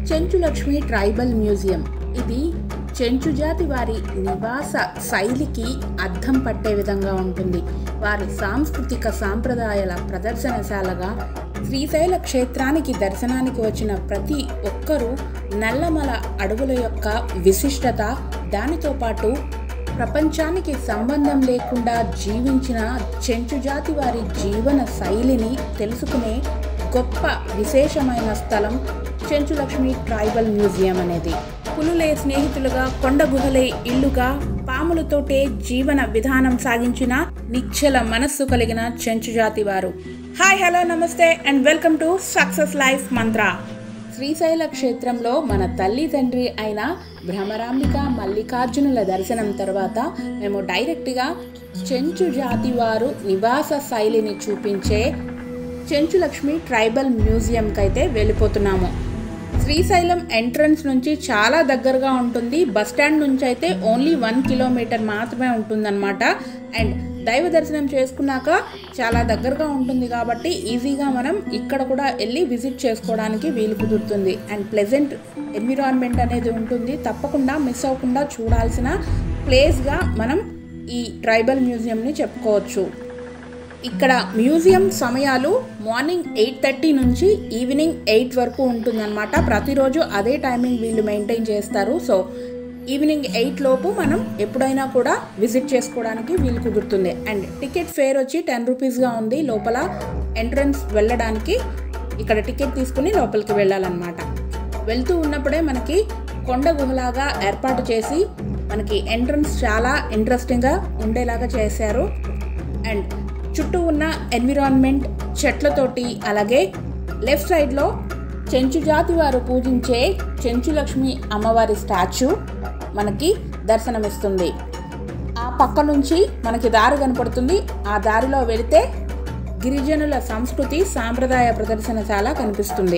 Chenchulakshmi tribal museum ఇది చెంచు జాతి వారి నివాస శైలికి అద్దం పట్టే విధంగా ఉంటుంది వారి సాంస్కృతిక సాంప్రదాయాల ప్రదర్శనశాలగా శ్రీశైల క్షేత్రానికి దర్శనానికి వచ్చిన ప్రతి ఒక్కరూ నల్లమల అడవుల యొక్క విశిష్టత దానితో పాటు ప్రపంచానికి సంబంధం లేకుండా జీవించిన చెంచు జాతి వారి జీవన శైలిని తెలుసుకునే గొప్ప విశేషమైన స్థలం చెంచులక్ష్మి ట్రైబల్ మ్యూజియం అనేది పులులే స్నేహితులుగా కొండ గుహలే ఇల్లుగా పాములతోటే జీవన విధానం సాగించిన నిశ్చల మనస్సు కలిగిన చెంచు జాతి వారు హాయ్ హలో నమస్తే and welcome to success life Mantra Srisaila క్షేత్రంలో మన తల్లి తండ్రి అయిన భ్రమరాంబిక మల్లికార్జునుల దర్శనం తర్వాత మేము డైరెక్ట్గా చెంచు జాతి వారు నివాస శైలిని చూపించే చెంచులక్ష్మి ట్రైబల్ మ్యూజియంకి అయితే వెళ్ళిపోతున్నాము శ్రీశైలం ఎంట్రన్స్ నుంచి చాలా దగ్గరగా ఉంటుంది బస్ స్టాండ్ నుంచి అయితే ఓన్లీ వన్ కిలోమీటర్ మాత్రమే ఉంటుందన్నమాట అండ్ దైవ దర్శనం చేసుకున్నాక చాలా దగ్గరగా ఉంటుంది కాబట్టి ఈజీగా మనం ఇక్కడ కూడా వెళ్ళి విజిట్ చేసుకోవడానికి వీలు కుదురుతుంది అండ్ ప్లెజెంట్ ఎన్విరాన్మెంట్ అనేది ఉంటుంది తప్పకుండా మిస్ అవ్వకుండా చూడాల్సిన ప్లేస్గా మనం ఈ ట్రైబల్ మ్యూజియంని చెప్పుకోవచ్చు ఇక్కడ మ్యూజియం సమయాలు మార్నింగ్ ఎయిట్ థర్టీ నుంచి ఈవినింగ్ ఎయిట్ వరకు ఉంటుందన్నమాట ప్రతిరోజు అదే టైమింగ్ వీళ్ళు మెయింటైన్ చేస్తారు సో ఈవినింగ్ ఎయిట్ లోపు మనం ఎప్పుడైనా కూడా విజిట్ చేసుకోవడానికి వీలు కుదురుతుంది అండ్ టికెట్ ఫేర్ వచ్చి టెన్ రూపీస్గా ఉంది లోపల ఎంట్రన్స్ వెళ్ళడానికి ఇక్కడ టికెట్ తీసుకుని లోపలికి వెళ్ళాలన్నమాట వెళ్తూ ఉన్నప్పుడే మనకి కొండ గుహలాగా ఏర్పాటు చేసి మనకి ఎంట్రన్స్ చాలా ఇంట్రెస్టింగ్గా ఉండేలాగా చేశారు అండ్ చుట్టూ ఉన్న ఎన్విరాన్మెంట్ చెట్లతోటి అలాగే లెఫ్ట్ సైడ్లో చెంచు జాతి వారు పూజించే చెంచులక్ష్మి అమ్మవారి స్టాచ్యూ మనకి దర్శనమిస్తుంది ఆ పక్క నుంచి మనకి దారి కనపడుతుంది ఆ దారిలో వెళితే గిరిజనుల సంస్కృతి సాంప్రదాయ ప్రదర్శనశాల కనిపిస్తుంది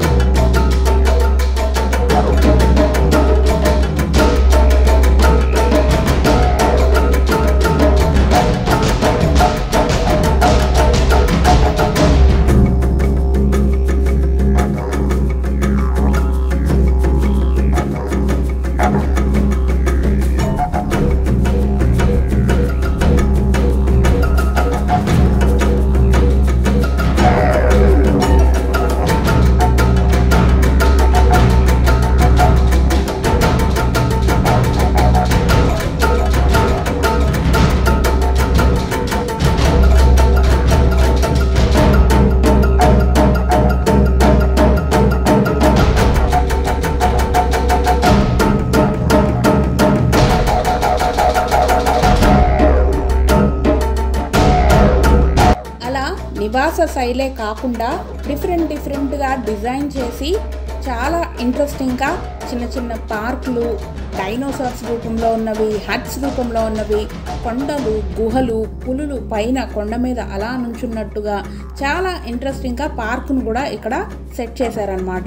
అలా నివాస శైలే కాకుండా డిఫరెంట్ డిఫరెంట్గా డిజైన్ చేసి చాలా ఇంట్రెస్టింగ్గా చిన్న చిన్న పార్కులు డైనోసార్స్ రూపంలో ఉన్నవి హట్స్ రూపంలో ఉన్నవి కొండలు గుహలు పులులు పైన కొండ మీద అలా నుంచున్నట్టుగా చాలా ఇంట్రెస్టింగ్గా పార్కును కూడా ఇక్కడ సెట్ చేశారనమాట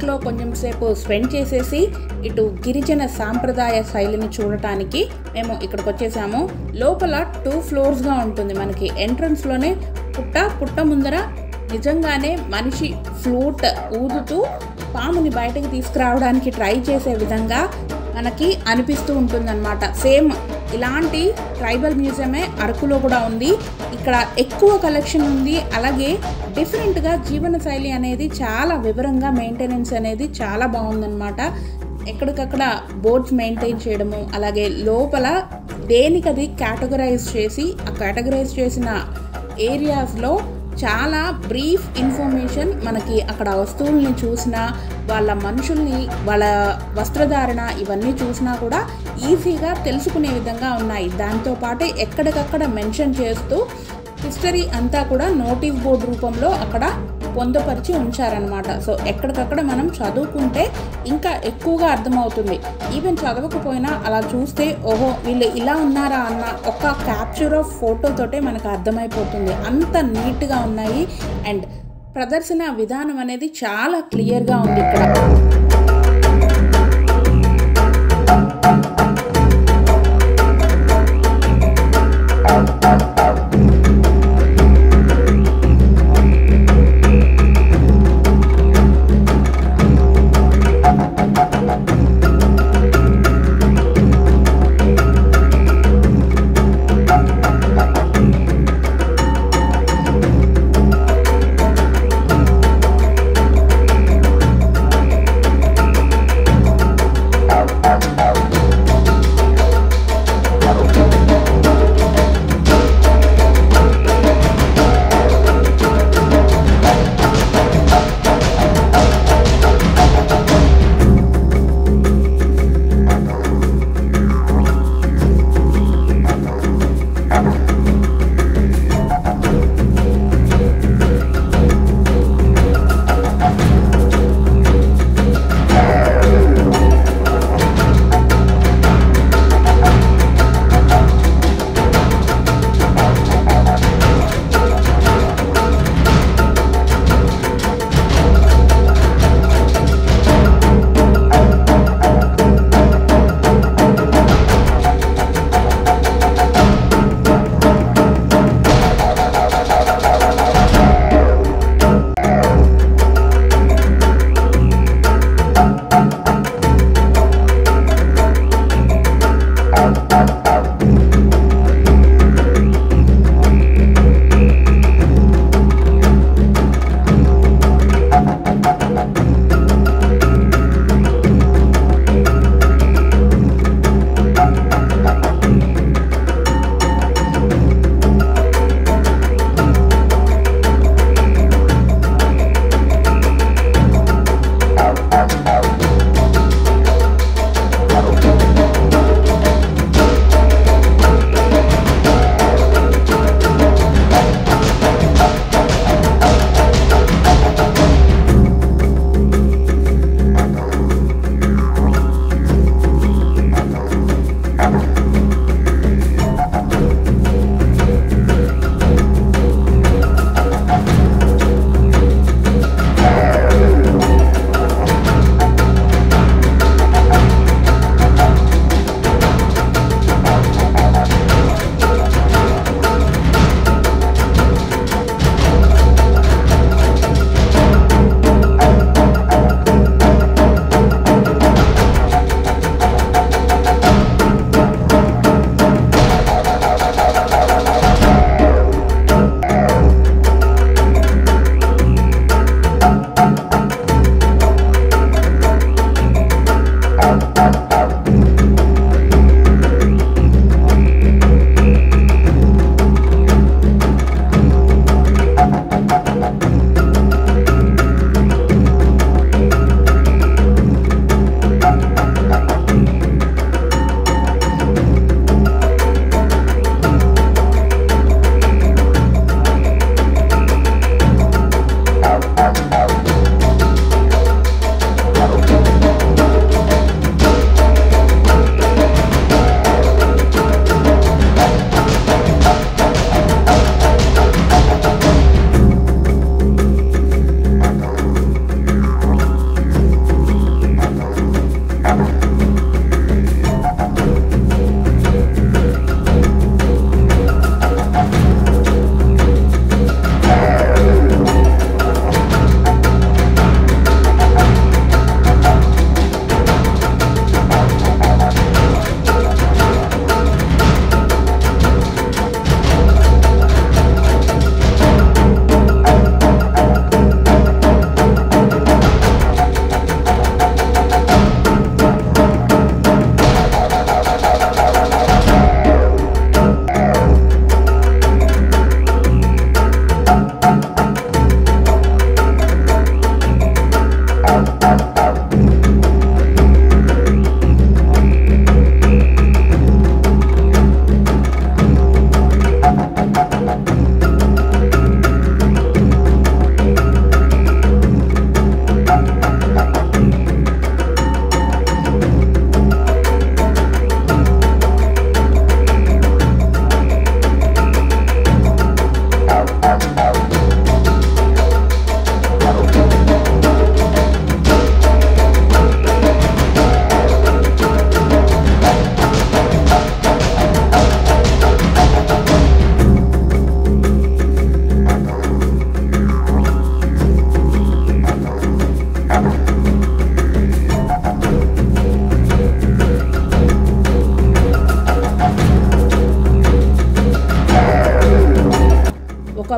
పార్క్లో కొంచెం సేపు స్పెండ్ చేసేసి ఇటు గిరిజన సాంప్రదాయ శైలిని చూడటానికి మేము ఇక్కడికి వచ్చేసాము లోపల టూ ఫ్లోర్స్గా ఉంటుంది మనకి ఎంట్రన్స్లోనే పుట్ట పుట్ట ముందర నిజంగానే మనిషి ఫ్లూట్ ఊదుతూ పాముని బయటకు తీసుకురావడానికి ట్రై చేసే విధంగా మనకి అనిపిస్తూ ఉంటుందన్నమాట సేమ్ ఇలాంటి ట్రైబల్ మ్యూజియమే అరకులో కూడా ఉంది ఇక్కడ ఎక్కువ కలెక్షన్ ఉంది అలాగే డిఫరెంట్గా జీవన శైలి అనేది చాలా వివరంగా మెయింటెనెన్స్ అనేది చాలా బాగుందన్నమాట ఎక్కడికక్కడ బోర్డ్స్ మెయింటైన్ చేయడము అలాగే లోపల దేనికది కేటగరైజ్ చేసి ఆ కేటగరైజ్ చేసిన ఏరియాస్లో చాలా బ్రీఫ్ ఇన్ఫర్మేషన్ మనకి అక్కడ వస్తువుల్ని చూసినా వాళ్ళ మనుషుల్ని వాళ్ళ వస్త్రధారణ ఇవన్నీ చూసినా కూడా ఈజీగా తెలుసుకునే విధంగా ఉన్నాయి దాంతోపాటు ఎక్కడికక్కడ మెన్షన్ చేస్తూ హిస్టరీ అంతా కూడా నోటీస్ బోర్డు రూపంలో అక్కడ పొందుపరిచి ఉంచారనమాట సో ఎక్కడికక్కడ మనం చదువుకుంటే ఇంకా ఎక్కువగా అర్థమవుతుంది ఈవెన్ చదవకపోయినా అలా చూస్తే ఓహో వీళ్ళు ఇలా ఉన్నారా అన్న ఒక క్యాప్చర్ ఆఫ్ ఫోటోతోటే మనకు అర్థమైపోతుంది అంత నీట్గా ఉన్నాయి అండ్ ప్రదర్శన విధానం అనేది చాలా క్లియర్గా ఉంది ఇక్కడ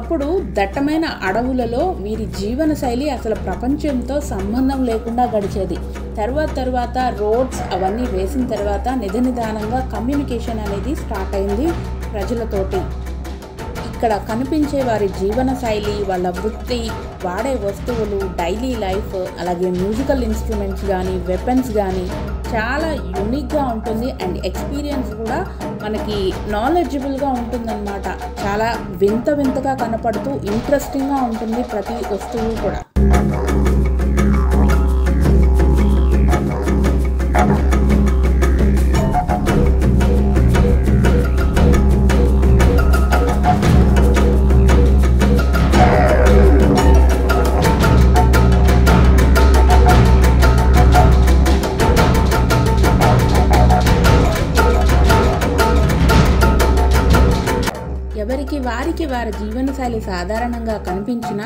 ఒకప్పుడు దట్టమైన అడవులలో వీరి జీవన శైలి అసలు ప్రపంచంతో సంబంధం లేకుండా గడిచేది తర్వాత తర్వాత రోడ్స్ అవన్నీ వేసిన తర్వాత నిధనిదానంగా కమ్యూనికేషన్ అనేది స్టార్ట్ అయింది ప్రజలతోటి ఇక్కడ కనిపించే వారి జీవన శైలి వాళ్ళ వృత్తి వాడే వస్తువులు డైలీ లైఫ్ అలాగే మ్యూజికల్ ఇన్స్ట్రుమెంట్స్ కానీ వెపన్స్ కానీ చాలా యూనిక్గా ఉంటుంది అండ్ ఎక్స్పీరియన్స్ కూడా మనకి నాలెడ్జబుల్గా ఉంటుందన్నమాట చాలా వింత వింతగా కనపడుతూ ఇంట్రెస్టింగ్గా ఉంటుంది ప్రతి వస్తువు కూడా ఎవరికి వారికి వారి జీవనశైలి సాధారణంగా కనిపించినా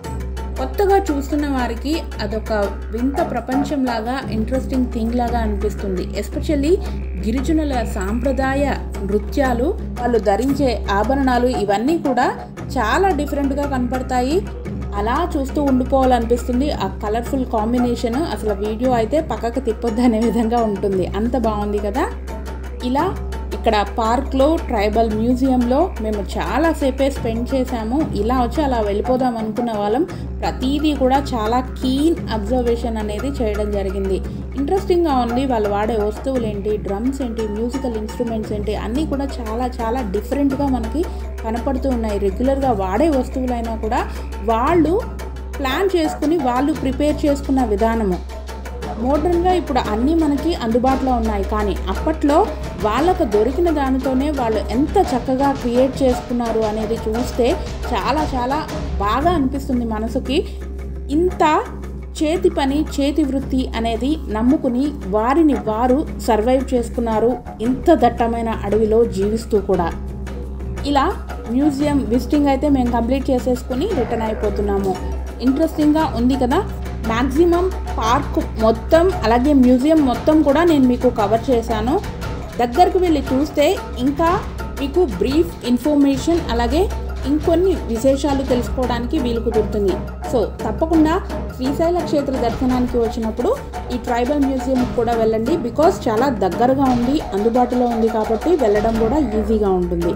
కొత్తగా చూస్తున్న వారికి అదొక వింత ప్రపంచంలాగా ఇంట్రెస్టింగ్ థింగ్ లాగా అనిపిస్తుంది ఎస్పెషల్లీ గిరిజనుల సాంప్రదాయ నృత్యాలు వాళ్ళు ధరించే ఆభరణాలు ఇవన్నీ కూడా చాలా డిఫరెంట్గా కనపడతాయి అలా చూస్తూ ఉండిపోవాలనిపిస్తుంది ఆ కలర్ఫుల్ కాంబినేషన్ అసలు వీడియో అయితే పక్కకు తిప్పొద్దు అనే విధంగా ఉంటుంది అంత బాగుంది కదా ఇలా ఇక్కడ పార్క్లో ట్రైబల్ మ్యూజియంలో మేము చాలాసేపే స్పెండ్ చేసాము ఇలా వచ్చి అలా వెళ్ళిపోదాం అనుకున్న వాళ్ళం ప్రతిదీ కూడా చాలా కీన్ అబ్జర్వేషన్ అనేది చేయడం జరిగింది ఇంట్రెస్టింగ్గా ఉంది వాళ్ళు వాడే వస్తువులు ఏంటి డ్రమ్స్ ఏంటి మ్యూజికల్ ఇన్స్ట్రుమెంట్స్ ఏంటి అన్నీ కూడా చాలా చాలా డిఫరెంట్గా మనకి కనపడుతూ ఉన్నాయి రెగ్యులర్గా వాడే వస్తువులైనా కూడా వాళ్ళు ప్లాన్ చేసుకుని వాళ్ళు ప్రిపేర్ చేసుకున్న విధానము మోడర్న్గా ఇప్పుడు అన్నీ మనకి అందుబాటులో ఉన్నాయి కానీ అప్పట్లో వాళ్ళకు దొరికిన దానితోనే వాళ్ళు ఎంత చక్కగా క్రియేట్ చేసుకున్నారు అనేది చూస్తే చాలా చాలా బాగా అనిపిస్తుంది మనసుకి ఇంత చేతి పని చేతి వృత్తి అనేది నమ్ముకుని వారిని వారు సర్వైవ్ చేసుకున్నారు ఇంత దట్టమైన అడవిలో జీవిస్తూ కూడా ఇలా మ్యూజియం విజిటింగ్ అయితే మేము కంప్లీట్ చేసేసుకుని రిటర్న్ అయిపోతున్నాము ఇంట్రెస్టింగ్గా ఉంది కదా మ్యాక్సిమం పార్క్ మొత్తం అలాగే మ్యూజియం మొత్తం కూడా నేను మీకు కవర్ చేశాను దగ్గరకు వెళ్ళి చూస్తే ఇంకా మీకు బ్రీఫ్ ఇన్ఫర్మేషన్ అలాగే ఇంకొన్ని విశేషాలు తెలుసుకోవడానికి వీలు కుదురుతుంది సో తప్పకుండా శ్రీశైల క్షేత్ర దర్శనానికి వచ్చినప్పుడు ఈ ట్రైబల్ మ్యూజియం కూడా వెళ్ళండి బికాస్ చాలా దగ్గరగా ఉంది అందుబాటులో ఉంది కాబట్టి వెళ్ళడం కూడా ఈజీగా ఉంటుంది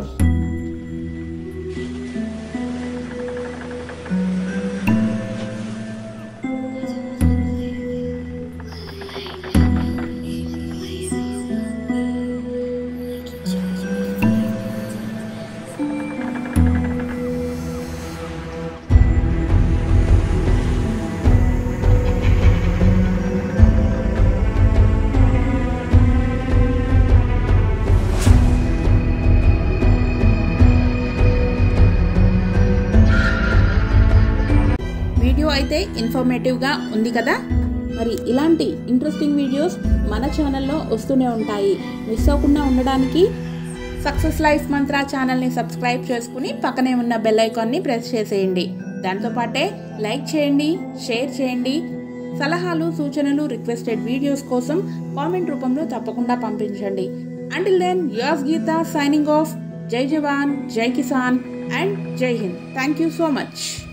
వీడియో అయితే ఇన్ఫర్మేటివ్గా ఉంది కదా మరి ఇలాంటి ఇంట్రెస్టింగ్ వీడియోస్ మన ఛానల్లో వస్తూనే ఉంటాయి మిస్ అవ్వకుండా ఉండడానికి సక్సెస్ లైఫ్ మంత్ర ఛానల్ని సబ్స్క్రైబ్ చేసుకుని పక్కనే ఉన్న బెల్ ఐకాన్ని ప్రెస్ చేసేయండి దాంతోపాటే లైక్ చేయండి షేర్ చేయండి సలహాలు సూచనలు రిక్వెస్టెడ్ వీడియోస్ కోసం కామెంట్ రూపంలో తప్పకుండా పంపించండి until then yours Geeta signing off Jai Jawan Jai Kisan and Jai Hind thank you so much